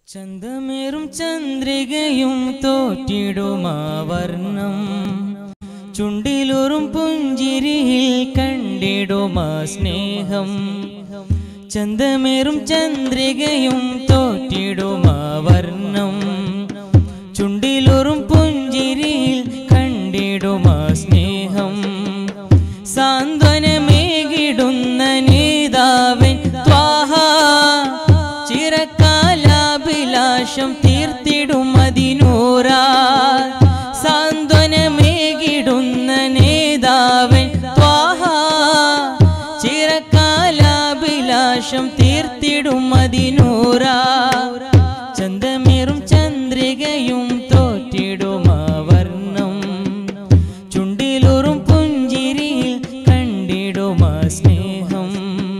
ചന്തമേറും ചന്ദ്രികയും തോറ്റിടുമാവർണം ചുണ്ടിലൂറും പുഞ്ചിരിയിൽ കണ്ടിടുമാ സ്നേഹം ചന്തമേറും ചന്ദ്രികയും തോറ്റിടുമാവർണം ചുണ്ടിലൂറും പുഞ്ചിരിയിൽ കണ്ടിടുമാ സ്നേഹം സാന്ത്വനമേകിടുന്ന നേതാവൻ ത്വാഹ ചിരക്കാലാഭിലാഷം തീർത്തിടും അതിനൂറാ സാന്ത്വനമേകിടുന്ന നേതാവൻ ത്വാഹ ചിരക്കാലാഭിലാഷം തീർത്തിടും അതിനൂറാ ചന്തമേറും ചന്ദ്രികയും തോറ്റിടുമാവർണം ചുണ്ടിലൂറും പുഞ്ചിരിയിൽ കണ്ടിടുമാ സ്നേഹം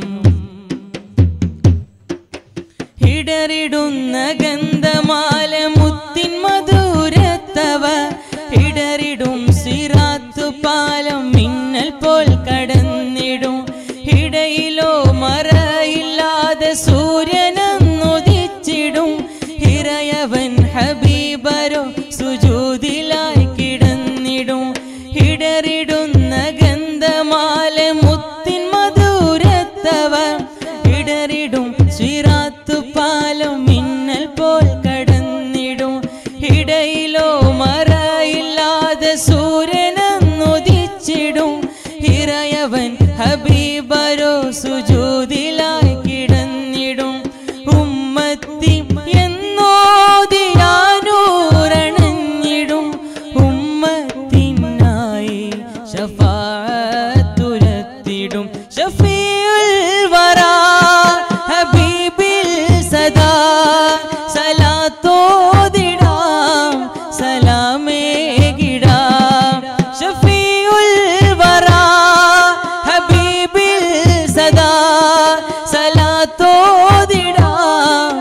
ഇടറിടുന്ന ഗന്ധമാല മുത്തിൻ മധുരത്തവ ഇടറിടും സിറാത്തു പാലം മിന്നൽ പോൽ കടന്നിടും ഇടയിലോ മറയില്ലാതെ സൂര്യനെന്നുദിച്ചിടും ഇറയവൻ ഹബീബരോ സുജൂതിലായി കിടന്നിടും ഇടറിടുന്ന ഗന്ധമാല മുത്തിൻ മധുരത്തവ ഇടറിടും സിറാത്തു പാലം മിന്നൽ പോൽ കടന്നിടും ഇടയിലോ മറയില്ലാതെ സൂര്യനെന്നുദിച്ചിടും ഇറയവൻ ഹബീബരോ സുജൂതിലായി കിടന്നിടും ഉമ്മത്തി എന്നോതിയാനൂരണഞ്ഞിടും ഉമ്മത്തിനായി ഷഫാത്തുരത്തിടും ഷഫീഉൽ വറാ ഹബീബിൽ സദാ സലാത്തോതിടാം സലാമേകിടാം ഷഫീഉൽ വറാ ഹബീബിൽ സദാ സലാത്തോതിടാം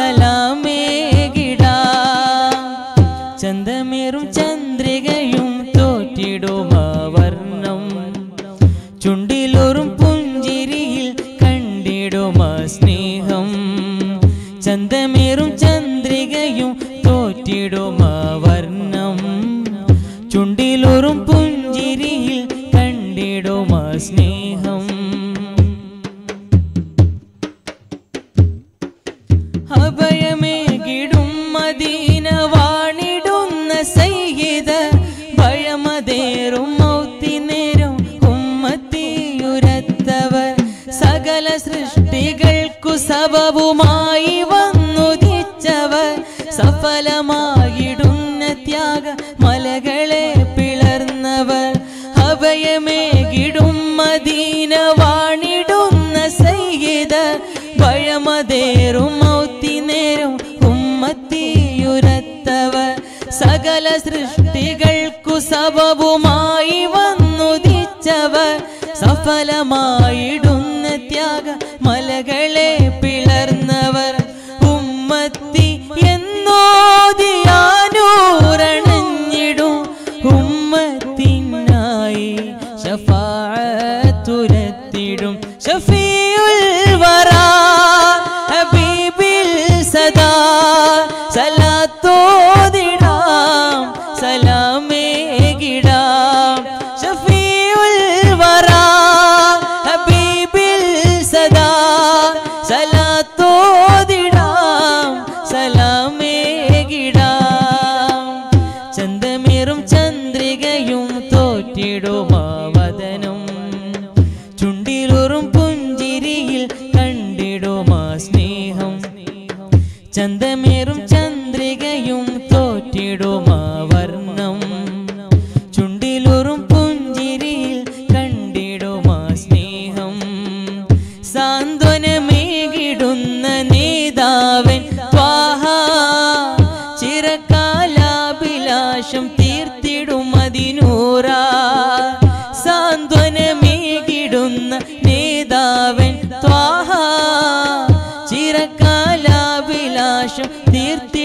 സലാമേകിടാം ചന്തമേറും ചന്ദ്രികയും തോറ്റിടുമാവർണം ചുണ്ടിലൂറും പുഞ്ചിരിയിൽ കണ്ടിടുമാ സ്നേഹം ചന്തമേറും ചന്ദ്രികയും തോറ്റിടുമാവർണം ചുണ്ടിലൂറും പുഞ്ചിരിയിൽ കണ്ടിടുമാ സ്നേഹം അഭയമേകിടും മദീന വാണിടുന്ന സയ്യിദ ഭയമതേറും മൗത്തി നേരം ഉമ്മത്തിയുരത്തവർ സകല സൃഷ്ടികൾക്കു സബവുമായി വന്നുദിച്ചവർ സഫലമായിടുന്ന ത്യാഗ മലകളെ പിളർന്നവർ അഭയമേകിടും മദീന വാണിടുന്ന സയ്യിദ ഭയമതേറും മൗത്തി നേരം ഉമ്മത്തിയുരത്തവർ സകല സൃഷ്ടികൾക്കു സബവുമായി വന്നുദിച്ചവർ സഫലമായിടുന്ന ത്യാഗ മലകളെ പിളർന്നവർ ഉമ്മത്തി എന്നോതിയാനൂരണഞ്ഞിടും ഉമ്മത്തിനായി ഷഫാത്തുരത്തിടും ഷഫീഉൽ വറാ ഹബീബിൽ സദാ സലാത്തോതിടാം സലാമേകിടാം ഷഫീഉൽ വറാ ഹബീബിൽ സദാ സലാത്തോതിടാം സലാമേകിടാം ചന്തമേറും ചന്ദ്രികയും തോറ്റിടുമാവതനം ചുണ്ടിലൂറും പുഞ്ചിരിയിൽ കണ്ടിടുമാ സ്നേഹം ചന്തമേറും ചന്ദ്രികയും തോറ്റിടുമാ വർണ്ണം ചുണ്ടിലൂറും പുഞ്ചിരിയിൽ കണ്ടിടുമാ സ്നേഹം സാന്ത്വനമേകിടുന്ന നേതാവൻ ത്വാഹ ചിരകാലാഭിലാഷം തീർത്തിടും അതിനൂറാ സാന്ത്വനമേകിടുന്ന നേതാവൻ ത്വാഹ ചിരകാലാഭിലാഷം തീർത്തി